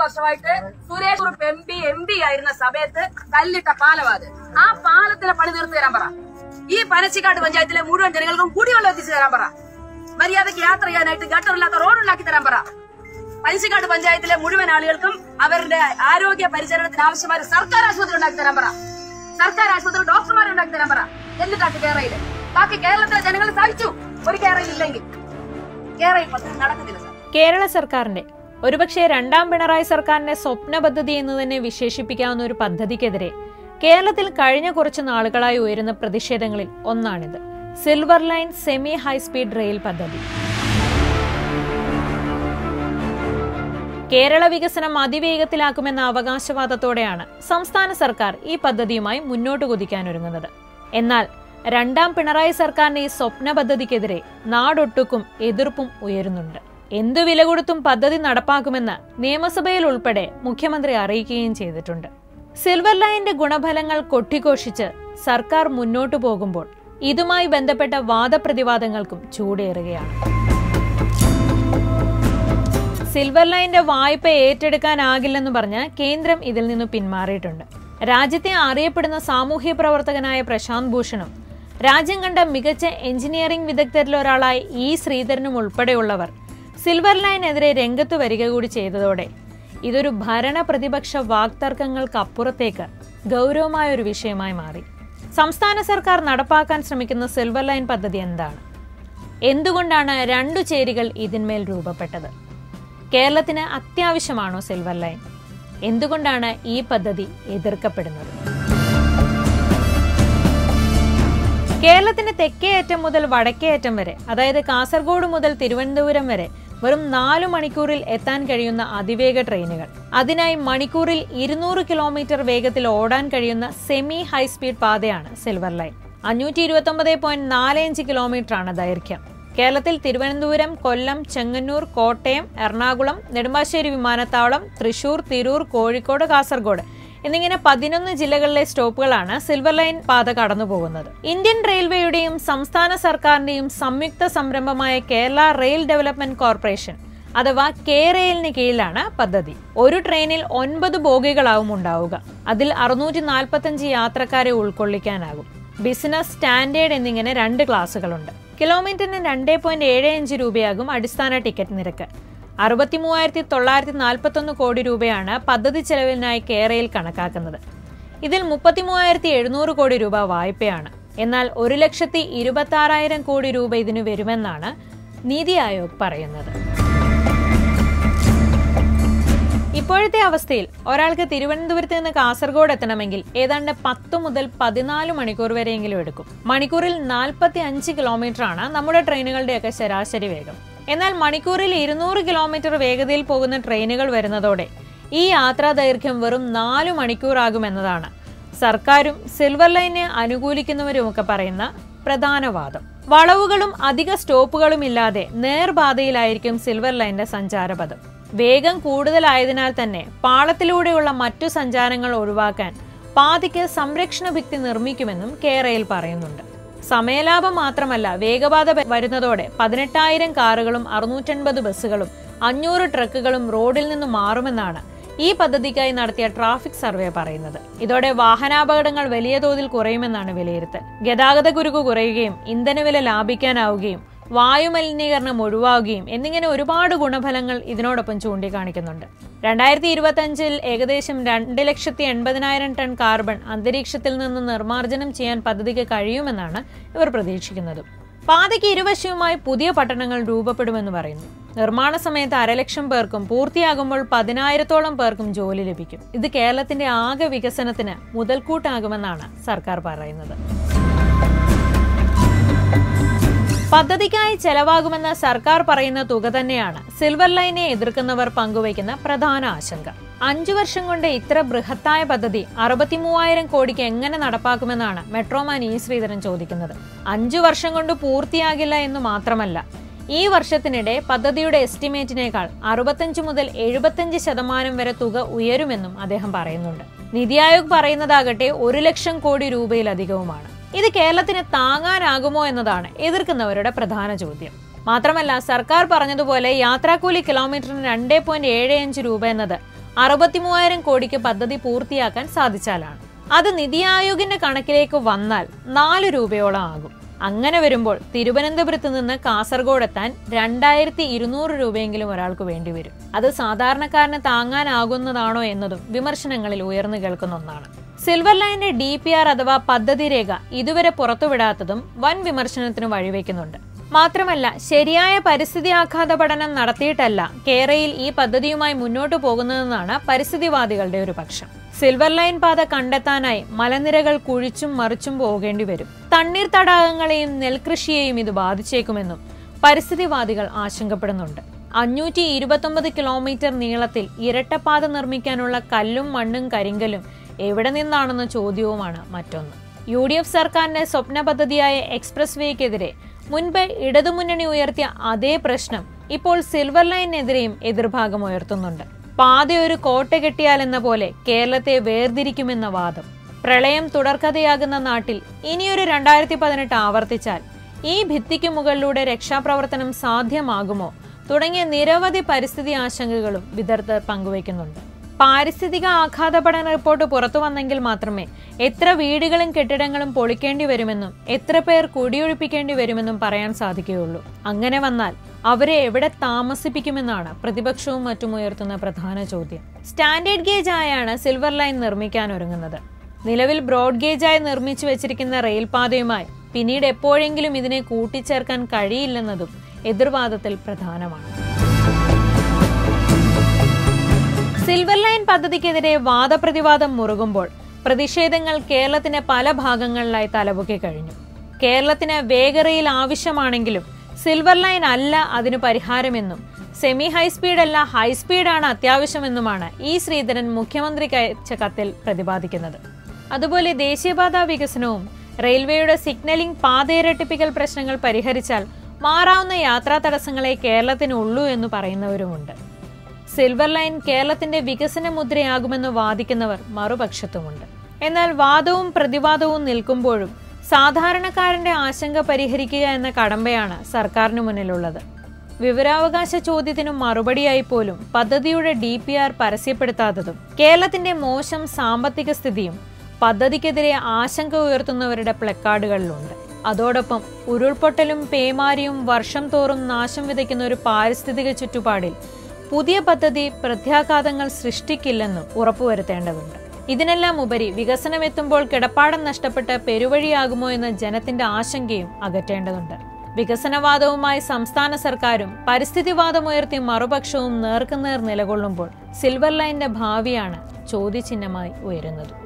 വർഷമായിട്ട് Suresh Kurup M P M P ആയിരുന്ന സമയത്ത് കല്ലിട്ട പാലമാത് ആ പാലത്തിലെ പണി തീർത്തു തരാൻ പറ ഈ പനച്ചിക്കാട് പഞ്ചായത്തിലെ മുഴുവൻ ജനങ്ങൾക്കും കുടിവെള്ളം എത്തിച്ചു തരാൻ പറ മര്യാദയ്ക്ക് യാത്ര ചെയ്യാനായിട്ട് ഗട്ടറില്ലാത്ത റോഡുണ്ടാക്കി തരാൻ പറ പനച്ചിക്കാട് പഞ്ചായത്തിലെ മുഴുവൻ ആളുകൾക്കും അവരുടെ ആരോഗ്യ പരിചരണത്തിന് ആവശ്യമായ ഒരു സർക്കാർ ആശുപത്രി ഉണ്ടാക്കി തരാൻ പറ സർക്കാർ ആശുപത്രി ഡോക്ടർമാരെ ഉണ്ടാക്കി തരാൻ പറ എന്നിട്ടാക്കി കേരളയില് ബാക്കി കേരളത്തിലെ ജനങ്ങൾ സഹിച്ചു ഒരു കേരളയിൽ ഇല്ലെങ്കിൽ കേരളയിൽ പദ്ധതി നടക്കുന്നില്ല സാർ കേരള സർക്കാരിന്റെ ഒരുപക്ഷെ രണ്ടാം പിണറായി സർക്കാരിന്റെ സ്വപ്ന പദ്ധതി എന്ന് തന്നെ വിശേഷിപ്പിക്കാവുന്ന ഒരു പദ്ധതിക്കെതിരെ കേരളത്തിൽ കഴിഞ്ഞ കുറച്ച് നാളുകളായി ഉയരുന്ന പ്രതിഷേധങ്ങളിൽ ഒന്നാണിത് silver line semi high speed rail പദ്ധതി കേരള വികസനം അതിവേഗത്തിലാക്കുമെന്ന അവകാശവാദത്തോടെയാണ് സംസ്ഥാന സർക്കാർ ഈ പദ്ധതിയുമായി മുന്നോട്ട് കുതിക്കാനൊരുങ്ങുന്നത് എന്നാൽ രണ്ടാം പിണറായി സർക്കാരിന്റെ ഈ സ്വപ്ന പദ്ധതിക്കെതിരെ നാടൊട്ടുക്കും എതിർപ്പും ഉയരുന്നുണ്ട് എന്തു വില കൊടുത്തും പദ്ധതി നടപ്പാക്കുമെന്ന് നിയമസഭയിൽ ഉൾപ്പെടെ മുഖ്യമന്ത്രി അറിയിക്കുകയും ചെയ്തിട്ടുണ്ട് സിൽവർ ലൈനിന്റെ ഗുണഫലങ്ങൾ കൊട്ടിഘോഷിച്ച് സർക്കാർ മുന്നോട്ടു പോകുമ്പോൾ ഇതുമായി ബന്ധപ്പെട്ട വാദപ്രതിവാദങ്ങൾക്കും ചൂടേറുകയാണ് സിൽവർ ലൈനിന്റെ വായ്പ ഏറ്റെടുക്കാനാകില്ലെന്ന് പറഞ്ഞ് കേന്ദ്രം ഇതിൽ നിന്ന് പിന്മാറിയിട്ടുണ്ട് രാജ്യത്തെ അറിയപ്പെടുന്ന സാമൂഹ്യ പ്രവർത്തകനായ പ്രശാന്ത് ഭൂഷണും രാജ്യം കണ്ട മികച്ച എഞ്ചിനീയറിംഗ് വിദഗ്ധരിലൊരാളായ ഇ ശ്രീധരനും ഉൾപ്പെടെയുള്ളവർ സിൽവർ ലൈനെതിരെ രംഗത്ത് വരിക കൂടി ചെയ്തതോടെ ഇതൊരു ഭരണ പ്രതിപക്ഷ വാക്തർക്കങ്ങൾക്കപ്പുറത്തേക്ക് ഗൗരവമായ ഒരു വിഷയമായി മാറി സംസ്ഥാന സർക്കാർ നടപ്പാക്കാൻ ശ്രമിക്കുന്ന സിൽവർ ലൈൻ പദ്ധതി എന്താണ് എന്തുകൊണ്ടാണ് രണ്ടു ചേരികൾ ഇതിന്മേൽ രൂപപ്പെട്ടത് കേരളത്തിന് അത്യാവശ്യമാണോ സിൽവർ ലൈൻ എന്തുകൊണ്ടാണ് ഈ പദ്ധതി എതിർക്കപ്പെടുന്നത് കേരളത്തിന്റെ തെക്കേ അറ്റം മുതൽ വടക്കേ അറ്റം വരെ അതായത് കാസർഗോഡ് മുതൽ തിരുവനന്തപുരം വരെ വെറും നാലു മണിക്കൂറിൽ എത്താൻ കഴിയുന്ന അതിവേഗ ട്രെയിനുകൾ അതിനായി മണിക്കൂറിൽ ഇരുന്നൂറ് കിലോമീറ്റർ വേഗത്തിൽ ഓടാൻ കഴിയുന്ന സെമി ഹൈസ്പീഡ് പാതയാണ് സിൽവർ ലൈൻ അഞ്ഞൂറ്റി ഇരുപത്തി ഒമ്പത് പോയിന്റ് നാല് അഞ്ച് കിലോമീറ്റർ ആണ് ദൈർഘ്യം കേരളത്തിൽ തിരുവനന്തപുരം കൊല്ലം ചെങ്ങന്നൂർ കോട്ടയം എറണാകുളം നെടുമ്പാശ്ശേരി വിമാനത്താവളം തൃശൂർ തിരൂർ കോഴിക്കോട് കാസർഗോഡ് എന്നിങ്ങനെ പതിനൊന്ന് ജില്ലകളിലെ സ്റ്റോപ്പുകളാണ് സിൽവർ ലൈൻ പാത കടന്നു പോകുന്നത് ഇന്ത്യൻ റെയിൽവേയുടെയും സംസ്ഥാന സർക്കാരിന്റെയും സംയുക്ത സംരംഭമായ കേരള റെയിൽ ഡെവലപ്മെന്റ് കോർപ്പറേഷൻ അഥവാ കെ റെയിലിന് കീഴിലാണ് പദ്ധതി ഒരു ട്രെയിനിൽ ഒൻപത് ബോഗികളാവും ഉണ്ടാവുക അതിൽ അറുന്നൂറ്റി നാൽപ്പത്തഞ്ച് യാത്രക്കാരെ ഉൾക്കൊള്ളിക്കാനാകും ബിസിനസ് സ്റ്റാൻഡേർഡ് എന്നിങ്ങനെ രണ്ട് ക്ലാസുകളുണ്ട് കിലോമീറ്ററിന് രണ്ട് പോയിന്റ് ഏഴ് അഞ്ച് രൂപയാകും അടിസ്ഥാന ടിക്കറ്റ് നിരക്ക് അറുപത്തി മൂവായിരത്തി തൊള്ളായിരത്തി നാൽപ്പത്തൊന്ന് കോടി രൂപയാണ് പദ്ധതി ചെലവിനായി കേരയിൽ കണക്കാക്കുന്നത് ഇതിൽ മുപ്പത്തി മൂവായിരത്തി എഴുന്നൂറ് കോടി രൂപ വായ്പയാണ് എന്നാൽ ഒരു ലക്ഷത്തി ഇരുപത്തി ആറായിരം കോടി രൂപ ഇതിനു വരുമെന്നാണ് നീതി ആയോഗ് പറയുന്നത് ഇപ്പോഴത്തെ അവസ്ഥയിൽ ഒരാൾക്ക് തിരുവനന്തപുരത്ത് നിന്ന് കാസർഗോഡ് എത്തണമെങ്കിൽ ഏതാണ്ട് പത്ത് മുതൽ പതിനാല് മണിക്കൂർ വരെയെങ്കിലും എടുക്കും മണിക്കൂറിൽ നാൽപ്പത്തി അഞ്ച് കിലോമീറ്റർ ആണ് നമ്മുടെ ട്രെയിനുകളുടെയൊക്കെ ശരാശരി വേഗം എന്നാൽ മണിക്കൂറിൽ ഇരുന്നൂറ് കിലോമീറ്റർ വേഗതയിൽ പോകുന്ന ട്രെയിനുകൾ വരുന്നതോടെ ഈ യാത്രാ ദൈർഘ്യം വെറും നാലു മണിക്കൂറാകുമെന്നതാണ് സർക്കാരും സിൽവർ ലൈനെ അനുകൂലിക്കുന്നവരുമൊക്കെ പറയുന്ന പ്രധാന വാദം വളവുകളും അധിക സ്റ്റോപ്പുകളും ഇല്ലാതെ നേർപാതയിലായിരിക്കും സിൽവർ ലൈന്റെ സഞ്ചാരപഥം വേഗം കൂടുതലായതിനാൽ തന്നെ പാളത്തിലൂടെയുള്ള മറ്റു സഞ്ചാരങ്ങൾ ഒഴിവാക്കാൻ പാതയ്ക്ക് സംരക്ഷണ ഭിത്തി നിർമ്മിക്കുമെന്നും കേരയിൽ പറയുന്നുണ്ട് സമയലാഭം മാത്രമല്ല വേഗപാത വ- വരുന്നതോടെ പതിനെട്ടായിരം കാറുകളും അറുന്നൂറ്റൻപത് ബസ്സുകളും അഞ്ഞൂറ് ട്രക്കുകളും റോഡിൽ നിന്ന് മാറുമെന്നാണ് ഈ പദ്ധതിക്കായി നടത്തിയ ട്രാഫിക് സർവേ പറയുന്നത് ഇതോടെ വാഹനാപകടങ്ങൾ വലിയ തോതിൽ കുറയുമെന്നാണ് വിലയിരുത്തൽ ഗതാഗത കുരുക്ക് കുറയുകയും ഇന്ധനവില ലാഭിക്കാനാവുകയും വായുമലിനീകരണം ഒഴിവാകുകയും എന്നിങ്ങനെ ഒരുപാട് ഗുണഫലങ്ങൾ ഇതിനോടൊപ്പം ചൂണ്ടിക്കാണിക്കുന്നുണ്ട് രണ്ടായിരത്തി ഇരുപത്തി അഞ്ചിൽ ഏകദേശം രണ്ട് ലക്ഷത്തി എൺപതിനായിരം ടൺ കാർബൺ അന്തരീക്ഷത്തിൽ നിന്ന് നിർമ്മാർജ്ജനം ചെയ്യാൻ പദ്ധതിക്ക് കഴിയുമെന്നാണ് ഇവർ പ്രതീക്ഷിക്കുന്നത് പാതയ്ക്ക് ഇരുവശവുമായി പുതിയ പട്ടണങ്ങൾ രൂപപ്പെടുമെന്ന് പറയുന്നു നിർമ്മാണ സമയത്ത് അരലക്ഷം പേർക്കും പൂർത്തിയാകുമ്പോൾ പതിനായിരത്തോളം പേർക്കും ജോലി ലഭിക്കും ഇത് കേരളത്തിന്റെ ആകെ വികസനത്തിന് മുതൽക്കൂട്ടാകുമെന്നാണ് സർക്കാർ പറയുന്നത് പദ്ധതിക്കായി ചെലവാകുമെന്ന് സർക്കാർ പറയുന്ന തുക തന്നെയാണ് സിൽവർ ലൈനെ എതിർക്കുന്നവർ പങ്കുവയ്ക്കുന്ന പ്രധാന ആശങ്ക അഞ്ചു വർഷം കൊണ്ട് ഇത്ര ബൃഹത്തായ പദ്ധതി അറുപത്തി മൂവായിരം കോടിക്ക് എങ്ങനെ നടപ്പാക്കുമെന്നാണ് മെട്രോമാൻ ഇ ശ്രീധരൻ ചോദിക്കുന്നത് അഞ്ചു വർഷം കൊണ്ട് പൂർത്തിയാകില്ല എന്ന് മാത്രമല്ല ഈ വർഷത്തിനിടെ പദ്ധതിയുടെ എസ്റ്റിമേറ്റിനേക്കാൾ അറുപത്തഞ്ച് മുതൽ എഴുപത്തഞ്ച് ശതമാനം വരെ തുക ഉയരുമെന്നും അദ്ദേഹം പറയുന്നുണ്ട് നിതി ആയോഗ് പറയുന്നതാകട്ടെ ഒരു ലക്ഷം കോടി രൂപയിലധികവുമാണ് ഇത് കേരളത്തിന് താങ്ങാനാകുമോ എന്നതാണ് എതിർക്കുന്നവരുടെ പ്രധാന ചോദ്യം മാത്രമല്ല സർക്കാർ പറഞ്ഞതുപോലെ യാത്രാക്കൂലി കിലോമീറ്ററിന് രണ്ടേ പോയിന്റ് ഏഴ് അഞ്ച് രൂപ എന്നത് അറുപത്തിമൂവായിരം കോടിക്ക് പദ്ധതി പൂർത്തിയാക്കാൻ സാധിച്ചാലാണ് അത് നിതി ആയോഗിന്റെ കണക്കിലേക്ക് വന്നാൽ നാല് രൂപയോളം ആകും അങ്ങനെ വരുമ്പോൾ തിരുവനന്തപുരത്ത് നിന്ന് കാസർഗോഡ് എത്താൻ രണ്ടായിരത്തി ഇരുന്നൂറ് രൂപയെങ്കിലും ഒരാൾക്ക് വേണ്ടിവരും അത് സാധാരണക്കാരന് താങ്ങാനാകുന്നതാണോ എന്നതും വിമർശനങ്ങളിൽ ഉയർന്നു കേൾക്കുന്ന ഒന്നാണ് സിൽവർ ലൈനിന്റെ ഡി പി ആർ അഥവാ പദ്ധതി രേഖ ഇതുവരെ പുറത്തുവിടാത്തതും വൻ വിമർശനത്തിന് വഴിവെക്കുന്നുണ്ട് മാത്രമല്ല ശരിയായ പരിസ്ഥിതി ആഘാത പഠനം നടത്തിയിട്ടല്ല കേരയിൽ ഈ പദ്ധതിയുമായി മുന്നോട്ടു പോകുന്നതെന്നാണ് പരിസ്ഥിതിവാദികളുടെ ഒരു പക്ഷം സിൽവർ ലൈൻ പാത കണ്ടെത്താനായി മലനിരകൾ കുഴിച്ചും മറിച്ചും പോകേണ്ടി വരും തണ്ണീർ തടാകങ്ങളെയും നെൽകൃഷിയെയും ഇത് ബാധിച്ചേക്കുമെന്നും പരിസ്ഥിതിവാദികൾ ആശങ്കപ്പെടുന്നുണ്ട് അഞ്ഞൂറ്റി ഇരുപത്തൊമ്പത് കിലോമീറ്റർ നീളത്തിൽ ഇരട്ടപ്പാത നിർമ്മിക്കാനുള്ള കല്ലും മണ്ണും കരിങ്കലും എവിടെ നിന്നാണെന്ന ചോദ്യവുമാണ് മറ്റൊന്ന് യു ഡി എഫ് സർക്കാരിന്റെ സ്വപ്ന പദ്ധതിയായ എക്സ്പ്രസ് വേക്കെതിരെ മുൻപ് ഇടതുമുന്നണി ഉയർത്തിയ അതേ പ്രശ്നം ഇപ്പോൾ സിൽവർ ലൈനിനെതിരെയും എതിർഭാഗം ഉയർത്തുന്നുണ്ട് പാത ഒരു കോട്ട കെട്ടിയാലെന്ന പോലെ കേരളത്തെ വേർതിരിക്കുമെന്ന വാദം പ്രളയം തുടർക്കഥയാകുന്ന നാട്ടിൽ ഇനിയൊരു രണ്ടായിരത്തി പതിനെട്ട് ആവർത്തിച്ചാൽ ഈ ഭിത്തിക്ക് മുകളിലൂടെ രക്ഷാപ്രവർത്തനം സാധ്യമാകുമോ തുടങ്ങിയ നിരവധി പരിസ്ഥിതി ആശങ്കകളും വിദഗ്ധർ പങ്കുവയ്ക്കുന്നുണ്ട് പാരിസ്ഥിതിക ആഘാത പഠന റിപ്പോർട്ട് പുറത്തു വന്നെങ്കിൽ മാത്രമേ എത്ര വീടുകളും കെട്ടിടങ്ങളും പൊളിക്കേണ്ടി വരുമെന്നും എത്ര പേർ കുടിയൊഴിപ്പിക്കേണ്ടി വരുമെന്നും പറയാൻ സാധിക്കുകയുള്ളൂ അങ്ങനെ വന്നാൽ അവരെ എവിടെ താമസിപ്പിക്കുമെന്നാണ് പ്രതിപക്ഷവും മറ്റും ഉയർത്തുന്ന പ്രധാന ചോദ്യം സ്റ്റാൻഡേർഡ് ഗേജ് ആയാണ് സിൽവർ ലൈൻ നിർമ്മിക്കാൻ ഒരുങ്ങുന്നത് നിലവിൽ ബ്രോഡ് ഗേജായി നിർമ്മിച്ചു വെച്ചിരിക്കുന്ന റെയിൽപാതയുമായി പിന്നീട് എപ്പോഴെങ്കിലും ഇതിനെ കൂട്ടിച്ചേർക്കാൻ കഴിയില്ലെന്നതും എതിർവാദത്തിൽ പ്രധാനമാണ് സിൽവർ ലൈൻ പദ്ധതിക്കെതിരെ വാദപ്രതിവാദം മുറുകുമ്പോൾ പ്രതിഷേധങ്ങൾ കേരളത്തിന്റെ പല ഭാഗങ്ങളിലായി തലപൊക്കി കഴിഞ്ഞു കേരളത്തിന് വേഗറയിൽ ആവശ്യമാണെങ്കിലും സിൽവർ ലൈൻ അല്ല അതിന് പരിഹാരമെന്നും സെമി ഹൈസ്പീഡ് അല്ല ഹൈസ്പീഡാണ് അത്യാവശ്യമെന്നുമാണ് ഇ ശ്രീധരൻ മുഖ്യമന്ത്രിക്ക് അയച്ച കത്തിൽ പ്രതിപാദിക്കുന്നത് അതുപോലെ ദേശീയപാതാ വികസനവും റെയിൽവേയുടെ സിഗ്നലിംഗ് പാതയിരട്ടിപ്പിക്കൽ പ്രശ്നങ്ങൾ പരിഹരിച്ചാൽ മാറാവുന്ന യാത്രാ തടസ്സങ്ങളെ കേരളത്തിനുള്ളൂ എന്ന് പറയുന്നവരുമുണ്ട് സിൽവർ ലൈൻ കേരളത്തിന്റെ വികസന മുദ്രയാകുമെന്ന് വാദിക്കുന്നവർ മറുപക്ഷത്തുമുണ്ട് എന്നാൽ വാദവും പ്രതിവാദവും നിൽക്കുമ്പോഴും സാധാരണക്കാരന്റെ ആശങ്ക പരിഹരിക്കുക എന്ന കടമ്പയാണ് സർക്കാരിന് മുന്നിലുള്ളത് വിവരാവകാശ ചോദ്യത്തിനു മറുപടിയായി പോലും പദ്ധതിയുടെ ഡി പി ആർ പരസ്യപ്പെടുത്താത്തതും കേരളത്തിന്റെ മോശം സാമ്പത്തിക സ്ഥിതിയും പദ്ധതിക്കെതിരെ ആശങ്ക ഉയർത്തുന്നവരുടെ പ്ലക്കാർഡുകളിലുണ്ട് അതോടൊപ്പം ഉരുൾപൊട്ടലും പേമാരിയും വർഷം തോറും നാശം വിതയ്ക്കുന്ന ഒരു പാരിസ്ഥിതിക ചുറ്റുപാടിൽ പുതിയ പദ്ധതി പ്രത്യാഘാതങ്ങൾ സൃഷ്ടിക്കില്ലെന്നും ഉറപ്പുവരുത്തേണ്ടതുണ്ട് ഇതിനെല്ലാം ഉപരി വികസനമെത്തുമ്പോൾ കിടപ്പാടം നഷ്ടപ്പെട്ട് പെരുവഴിയാകുമോ എന്ന ജനത്തിന്റെ ആശങ്കയും അകറ്റേണ്ടതുണ്ട് വികസനവാദവുമായി സംസ്ഥാന സർക്കാരും പരിസ്ഥിതിവാദമുയർത്തി മറുപക്ഷവും നേർക്കുനേർ നിലകൊള്ളുമ്പോൾ സിൽവർ ലൈനിന്റെ ഭാവിയാണ് ചോദ്യചിഹ്നമായി ഉയരുന്നത്